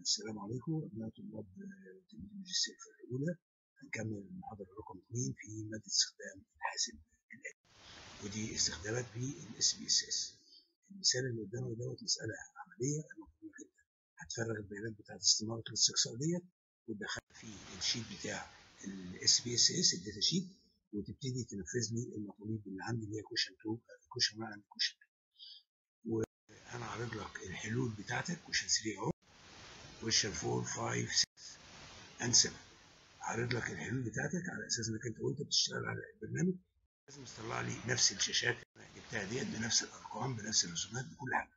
السلام عليكم أبناء طلاب تلميذ الماجستير الفرقة الأولى هنكمل المحاضرة رقم 2 في مادة استخدام الحاسب الآلي ودي استخدامات بالاس بي اس اس المثال اللي قدامك دوت مسألة عملية المفروض إنك أنت هتفرغ البيانات بتاعت استمارة الاستقصاء ديت وتدخلها في الشيت بتاع الاس بي اس اس الداتا شيت وتبتدي تنفذ لي المطالب اللي عندي اللي هي كوشن 2 كوشن 1 كوشن 2 وانا عارض لك الحلول بتاعتك كوشن 3 اهو كويشن 4 5 6 اند 7 عارض لك الحلول بتاعتك على اساس انك انت وانت بتشتغل على البرنامج لازم تطلع لي نفس الشاشات اللي انا جبتها ديت بنفس الارقام بنفس الرسومات بكل حاجه